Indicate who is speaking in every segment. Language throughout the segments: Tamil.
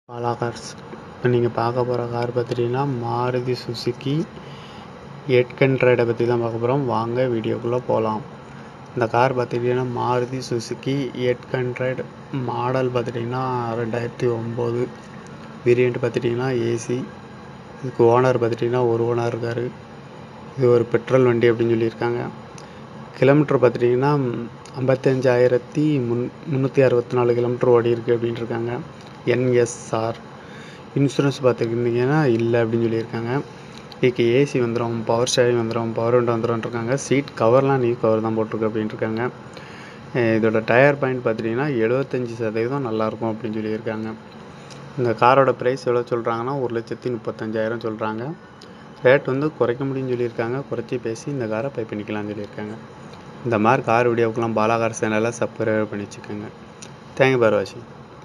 Speaker 1: பாலா கார்ஸ் இப்போ நீங்கள் பார்க்க போகிற கார் பார்த்துட்டிங்கன்னா மாருதி சுசுக்கி எட் ஹண்ட்ரடை பற்றி தான் பார்க்க போகிறோம் வாங்க வீடியோக்குள்ளே போகலாம் இந்த கார் பார்த்துட்டிங்கன்னா Maruti Suzuki eight hundred model பார்த்துட்டிங்கன்னா ரெண்டாயிரத்தி ஒம்பது வேரியண்ட் பார்த்துட்டிங்கன்னா ஏசி இதுக்கு ஓனர் பார்த்துட்டிங்கன்னா ஒரு ஓனர் இருக்கார் இது ஒரு பெட்ரோல் வண்டி அப்படின்னு சொல்லியிருக்காங்க கிலோமீட்டர் பார்த்துட்டிங்கன்னா ஐம்பத்தஞ்சாயிரத்தி முன் முந்நூற்றி அறுபத்தி நாலு கிலோமீட்டர் ஓடி இருக்குது அப்படின்னு இருக்காங்க என்எஸ்ஆர் இன்சூரன்ஸ் பார்த்துக்கிட்டிங்கன்னா இல்லை அப்படின்னு சொல்லியிருக்காங்க இதுக்கு ஏசி வந்துடும் பவர் ஸ்டேரிங் வந்துடும் பவர் விண்டோ வந்துடும் இருக்காங்க சீட் கவர்லாம் நியூ கவர் தான் போட்டிருக்கு அப்படின்னு இருக்காங்க அஹ் இதோட டயர் பாயிண்ட் பார்த்துட்டிங்கன்னா எழுபத்தஞ்சி சதவீதம் நல்லாயிருக்கும் அப்படின்னு சொல்லியிருக்காங்க இந்த காரோட ப்ரைஸ் எவ்வளோ சொல்கிறாங்கன்னா ஒரு லட்சத்தி முப்பத்தஞ்சாயிரம் சொல்கிறாங்க ரேட் வந்து குறைக்க முடியும்னு சொல்லியிருக்காங்க குறைச்சி பேசி இந்த காரை பை பண்ணிக்கலாம்னு சொல்லியிருக்காங்க இந்த மாதிரி கார் வீடியோக்கெலாம் பாலாகார் சேனலை சப்ஸ்கிரைப் பண்ணி வச்சுக்கோங்க தேங்க்யூ பார் வாட்சிங்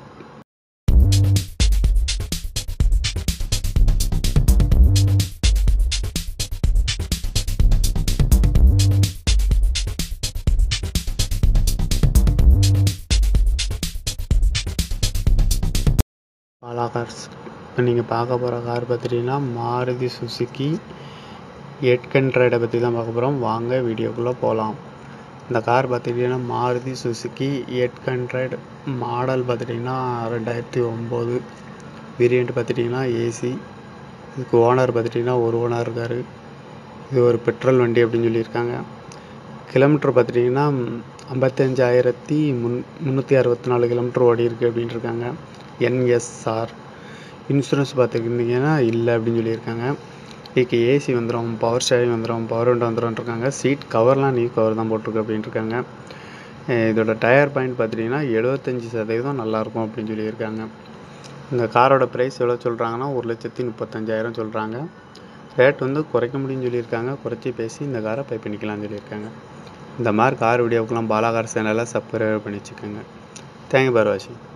Speaker 1: பாலா கார்ஸ் இப்போ நீங்கள் பார்க்க போகிற கார் பார்த்துட்டிங்கன்னா மாருதி சுசுக்கி எட் ஹண்ட்ரடை பற்றி தான் பார்க்க போகிறோம் வாங்க வீடியோக்குள்ளே போகலாம் இந்த கார் பார்த்துட்டிங்கன்னா Maruti Suzuki eight hundred model பார்த்துட்டிங்கன்னா ரெண்டாயிரத்தி ஒம்பது வேரியண்ட் பார்த்துட்டிங்கன்னா ஏசி இதுக்கு ஓனர் பார்த்துட்டிங்கன்னா ஒரு ஓனர் இருக்கார் இது ஒரு பெட்ரோல் வண்டி அப்படின்னு சொல்லியிருக்காங்க கிலோமீட்டர் பார்த்துட்டிங்கன்னா ஐம்பத்தஞ்சாயிரத்தி முன் முந்நூற்றி அறுபத்தி நாலு கிலோமீட்டர் ஓடி இருக்குது அப்படின்னு இருக்காங்க என்எஸ்ஆர் இன்சூரன்ஸ் பார்த்துக்கிட்டிங்கன்னா இல்லை அப்படின்னு சொல்லியிருக்காங்க இதுக்கு ஏசி வந்துடும் பவர் ஸ்டேரிங் வந்துடும் பவர் விண்டோ வந்துடும் இருக்காங்க சீட் கவர்லாம் நியூ கவர் தான் போட்டிருக்கு அப்படின்னு இருக்காங்க அஹ் இதோட டயர் பாயிண்ட் பார்த்துட்டிங்கன்னா எழுபத்தஞ்சி சதவீதம் நல்லாயிருக்கும் அப்படின்னு சொல்லியிருக்காங்க இந்த காரோட ப்ரைஸ் எவ்வளோ சொல்கிறாங்கன்னா ஒரு லட்சத்தி முப்பத்தஞ்சாயிரம் சொல்கிறாங்க ரேட் வந்து குறைக்க முடியும்னு சொல்லியிருக்காங்க குறைச்சி பேசி இந்த காரை பை பண்ணிக்கலாம்னு சொல்லியிருக்காங்க இந்த மாதிரி கார் வீடியோக்கெலாம் பாலாகார் சேனலை சப்ஸ்கிரைப் பண்ணி வச்சுக்கோங்க தேங்க்யூ பார் வாட்சிங்